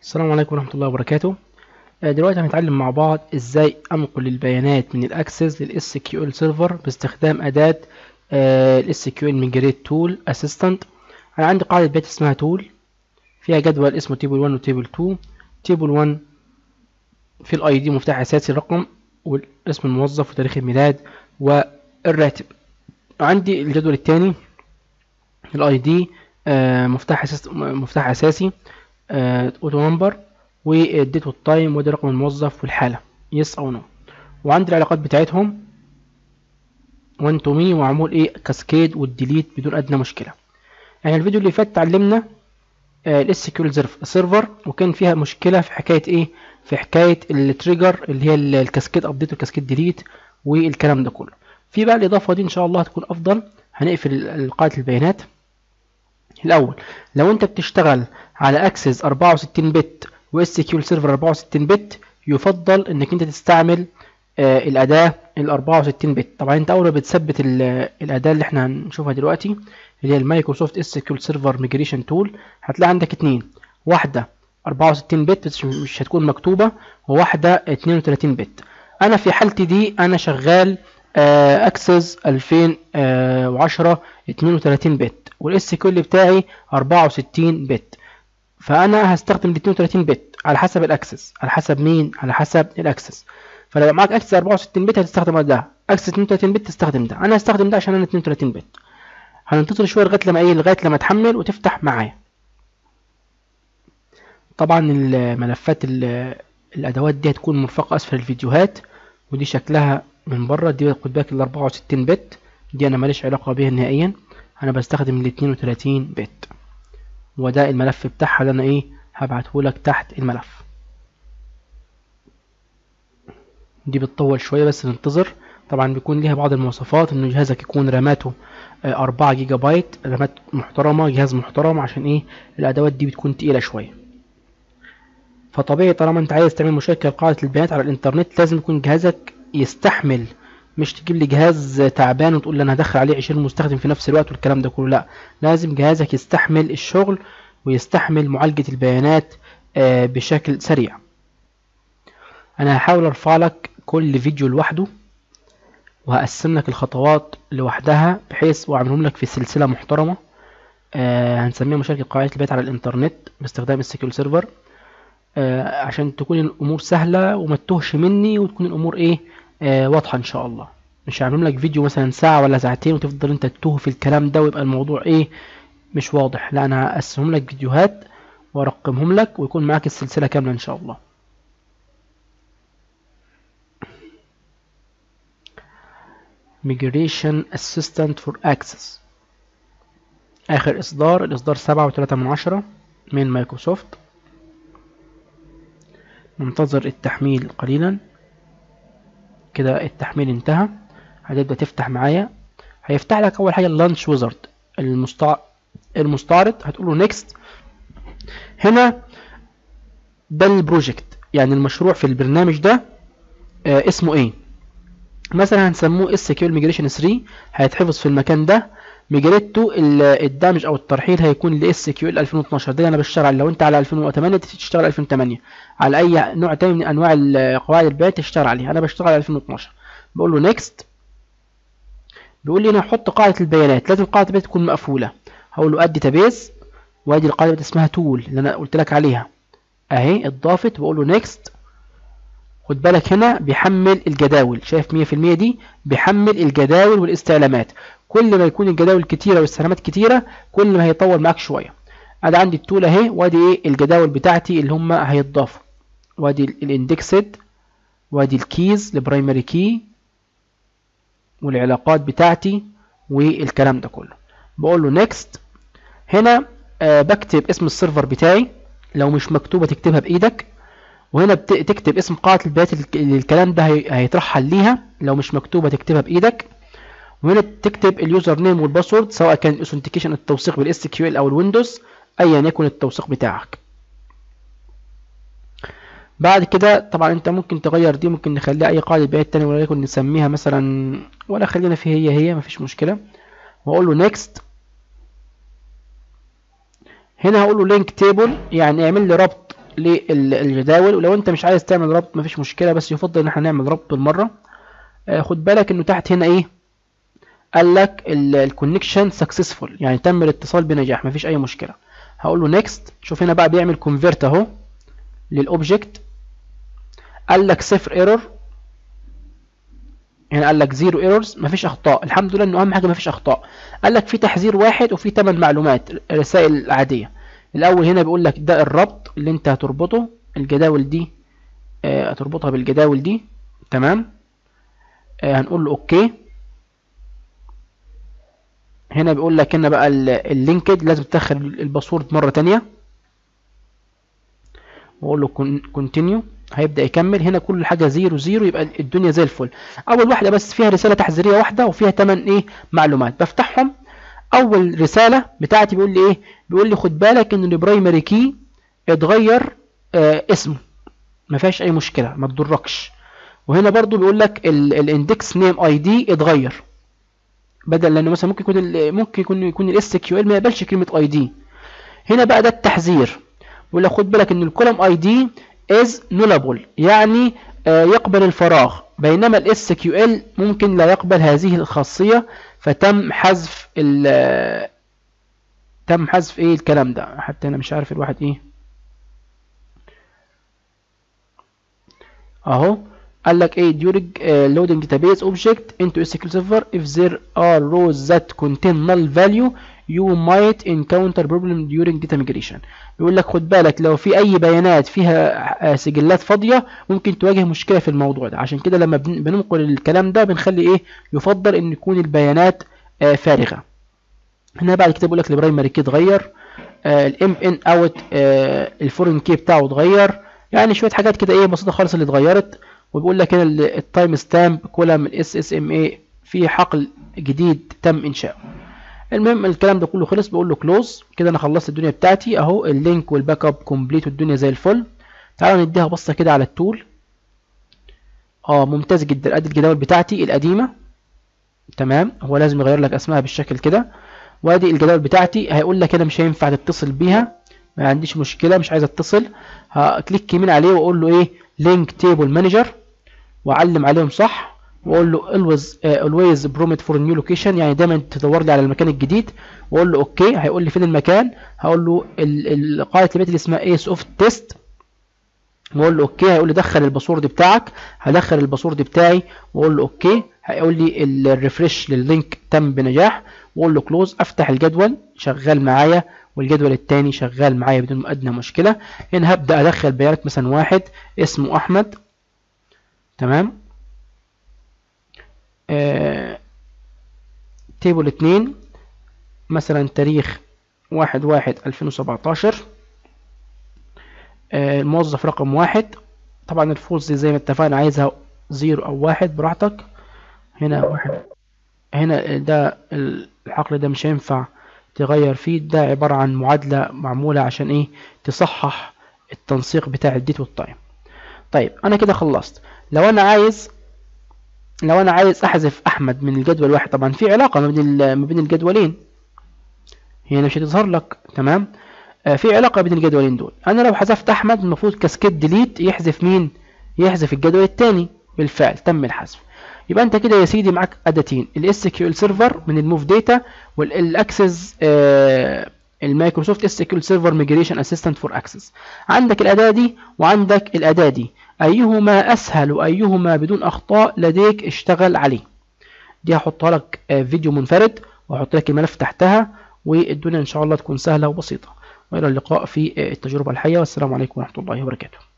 السلام عليكم ورحمة الله وبركاته آه، دلوقتي هنتعلم مع بعض ازاي انقل البيانات من الاكسس للاس كيو ال سيرفر باستخدام اداة الاس كيو ال ميجريت تول اسيستنت انا عندي قاعدة بيانات اسمها تول فيها جدول اسمه تيبل 1 وتيبل 2 تيبل 1 في الاي دي مفتاح اساسي الرقم واسم الموظف وتاريخ الميلاد والراتب عندي الجدول الثاني الاي دي مفتاح اساس مفتاح اساسي اوتو نمبر والديت والتايم وده رقم الموظف والحالة يس او نو وعندي العلاقات بتاعتهم 1 تو مي ومعمول ايه كاسكيد والديليت بدون ادنى مشكلة يعني الفيديو اللي فات اتعلمنا الاس كيو سيرفر وكان فيها مشكلة في حكاية ايه في حكاية التريجر اللي هي الكاسكيد ابديت والكاسكيد ديليت والكلام ده كله في بقى الاضافة دي ان شاء الله هتكون افضل هنقفل قاعدة البيانات الاول لو انت بتشتغل على اكسس 64 بت واس كيو سيرفر 64 بت يفضل انك انت تستعمل آه الاداه ال 64 بت طبعا انت اول ما بتثبت الاداه اللي احنا هنشوفها دلوقتي اللي هي المايكروسوفت اس كيو سيرفر ميجريشن تول هتلاقي عندك اتنين واحده 64 بت بس مش هتكون مكتوبه وواحده 32 بت انا في حالتي دي انا شغال آه اكسس 2010 32 بت والاس كيو بتاعي 64 بت فانا هستخدم ال 32 بت على حسب الاكسس على حسب مين على حسب الاكسس فلو معاك اكسس 64 بت هتستخدم ده اكسس 32 بت تستخدم ده انا هستخدم ده عشان انا 32 بت هننتظر شويه لغايه لما ايه لغايه لما تحمل وتفتح معايا طبعا الملفات الادوات دي هتكون مرفقه اسفل الفيديوهات ودي شكلها من بره دي خد بالك ال 64 بت دي انا ماليش علاقه بيها نهائيا انا بستخدم ال 32 بت وده الملف بتاعها اللي انا ايه هبعته لك تحت الملف دي بتطول شويه بس ننتظر طبعا بيكون ليها بعض المواصفات ان جهازك يكون راماته 4 جيجا بايت رامات محترمه جهاز محترم عشان ايه الادوات دي بتكون تقيله شويه فطبيعي طالما انت عايز تعمل مشاركه لقاعده البيانات على الانترنت لازم يكون جهازك يستحمل مش تجيب لي جهاز تعبان وتقول لي انا هدخل عليه 20 مستخدم في نفس الوقت والكلام ده كله لا لازم جهازك يستحمل الشغل ويستحمل معالجة البيانات بشكل سريع انا هحاول ارفع لك كل فيديو لوحده وهقسم لك الخطوات لوحدها بحيث واعملهم لك في سلسلة محترمة هنسميها مشاركة قاعدة البيانات على الانترنت باستخدام السكيول سيرفر عشان تكون الامور سهلة وما تتوهش مني وتكون الامور ايه آه واضحة ان شاء الله مش هعمل لك فيديو مثلا ساعة ولا ساعتين وتفضل انت تتوه في الكلام ده ويبقى الموضوع ايه مش واضح لا انا هقسمهم لك فيديوهات وارقمهم لك ويكون معاك السلسلة كاملة ان شاء الله Migration Assistant for Access اخر اصدار الاصدار سبعة وثلاثة من عشرة من مايكروسوفت ننتظر التحميل قليلا كده التحميل انتهى هتبدأ تفتح معايا هيفتح لك اول حاجة اللانش ويزارد المستع... المستعرض هتقول له نيكست هنا ده البروجكت يعني المشروع في البرنامج ده آه اسمه ايه مثلا هنسموه اس كيو ميجريشن 3 هيتحفظ في المكان ده ميجريتو الدمج او الترحيل هيكون لاس كيو ال 2012 ده انا بشتغل لو انت على 2008 تشتغل 2008 على اي نوع تاني من انواع قواعد البيانات تشتغل عليها انا بشتغل على 2012 بقول له نيكست بيقول لي هنا حط قاعده البيانات لازم قاعده البيانات تكون مقفوله هقول له اد داتابيز وادي القاعده اسمها تول اللي انا قلت لك عليها اهي اتضافت بقول له نيكست خد بالك هنا بيحمل الجداول شايف 100% دي بيحمل الجداول والاستعلامات كل ما يكون الجداول كتيره والاستعلامات كتيره كل ما هيطول معاك شويه ادي عندي التول اهي وادي ايه الجداول بتاعتي اللي هم هيتضافوا وادي الاندكسد وادي الكيز البرايمري كي والعلاقات بتاعتي والكلام ده كله بقول له نيكست هنا آه بكتب اسم السيرفر بتاعي لو مش مكتوبه تكتبها بايدك وهنا تكتب اسم قاعده البيانات اللي الكلام ده هيترحل ليها لو مش مكتوبه تكتبها بايدك وهنا تكتب اليوزر نيم والباسورد سواء كان الاوثنتيكيشن التوثيق بالاس كيو ال او الويندوز ايا يكن التوثيق بتاعك بعد كده طبعا انت ممكن تغير دي ممكن نخليها اي قاعده بيانات تانية وليكن نسميها مثلا ولا خلينا في هي هي مفيش مشكله واقول له نيكست هنا هقول له لينك تيبل يعني اعمل لي ربط للجداول ولو انت مش عايز تعمل ربط مفيش مشكله بس يفضل ان احنا نعمل ربط بالمره آه، خد بالك انه تحت هنا ايه قال لك الكونكشن سكسسفول يعني تم الاتصال بنجاح مفيش اي مشكله هقول له نيكست شوف هنا بقى بيعمل كونفيرت اهو للاوبجكت قال لك صفر ايرور هنا قال لك زيرو ايرورز مفيش اخطاء الحمد لله انه اهم حاجه مفيش اخطاء قال لك في تحذير واحد وفي 8 معلومات رسائل عاديه الاول هنا بيقول لك ده الربط اللي انت هتربطه الجداول دي آه، هتربطها بالجداول دي تمام آه، هنقول له اوكي هنا بيقول لك هنا بقى اللينكد لازم تدخل الباسورد مره تانية واقول له كونتينيو هيبدا يكمل هنا كل حاجه زيرو زيرو يبقى الدنيا زي الفل اول واحده بس فيها رساله تحذيريه واحده وفيها 8 ايه معلومات بفتحهم اول رساله بتاعتي بيقول لي ايه بيقول لي خد بالك ان البرايمري كي اتغير آه اسمه ما فيهاش اي مشكله ما تضركش وهنا برضو بيقول لك الاندكس نيم اي دي اتغير بدل لانه مثلا ممكن يكون ممكن يكون يكون الاس كيو ال ما يقبلش كلمه اي دي هنا بقى ده التحذير بيقول لك خد بالك ان الكولوم اي دي از نولابل يعني آه يقبل الفراغ بينما الاس كيو ال ممكن لا يقبل هذه الخاصيه فتم حذف ال تم حذف ايه الكلام ده حتى انا مش عارف الواحد ايه اهو قال لك ايه during uh, loading database object into SQL server if there are rows that contain null value you might encounter problem during data migration بيقول لك خد بالك لو في اي بيانات فيها سجلات فاضيه ممكن تواجه مشكله في الموضوع ده عشان كده لما بننقل الكلام ده بنخلي ايه يفضل ان يكون البيانات آه فارغه هنا بعد كده بيقول لك البرايمري كي اتغير الام ان اوت الفورين كي بتاعه اتغير يعني شويه حاجات كده ايه بسيطه خالص اللي اتغيرت وبيقول لك هنا التايم ستامب كولم الاس اس ام اي في حقل جديد تم انشاؤه المهم الكلام ده كله خلص بقول له كلوز كده انا خلصت الدنيا بتاعتي اهو اللينك والباك اب كومبليت والدنيا زي الفل تعالوا نديها بصه كده على التول اه ممتاز جدا ادي الجداول بتاعتي القديمه تمام هو لازم يغير لك اسمها بالشكل كده وادي الجداول بتاعتي هيقول لك انا مش هينفع تتصل بيها ما عنديش مشكله مش عايز اتصل هكليك يمين عليه واقول له ايه لينك تيبل مانجر واعلم عليهم صح واقول له always uh, always promote for new location يعني دايما تدور لي على المكان الجديد واقول له اوكي هيقول لي فين المكان هقول له قاعده البيت اللي اسمها ايه سوفت تيست واقول له اوكي هيقول لي دخل الباسورد بتاعك هدخل الباسورد بتاعي واقول له اوكي هيقول لي الريفرش لللينك تم بنجاح واقول له كلوز افتح الجدول شغال معايا والجدول الثاني شغال معايا بدون ادنى مشكله هنا هبدا ادخل بيانات مثلا واحد اسمه احمد تمام آه تيبل اتنين مثلا تاريخ واحد واحد الفين وسبعتاشر آه الموظف رقم واحد طبعا الفولز زي ما اتفقنا عايزها زيرو او واحد براحتك هنا واحد هنا ده العقل ده مش هينفع تغير فيه ده عبارة عن معادلة معمولة عشان ايه تصحح التنسيق بتاع الديت والتايم طيب انا كده خلصت لو انا عايز لو انا عايز احذف احمد من الجدول الواحد طبعا في علاقة ما بين ما بين الجدولين هي مش هتظهر لك تمام آه في علاقة بين الجدولين دول انا لو حذفت احمد المفروض كاسكيد ديليت يحذف مين يحذف الجدول الثاني بالفعل تم الحذف يبقى انت كده يا سيدي معاك اداتين الاس كيو ال سيرفر من الموف داتا والاكسس المايكروسوفت اس كيو ال سيرفر ميجريشن اسيستنت فور اكسس عندك الاداه دي وعندك الاداه دي ايهما اسهل وايهما بدون اخطاء لديك اشتغل عليه دي هحطها لك فيديو منفرد وهحط لك الملف تحتها والدنيا ان شاء الله تكون سهله وبسيطه والى اللقاء في التجربه الحيه والسلام عليكم ورحمه الله وبركاته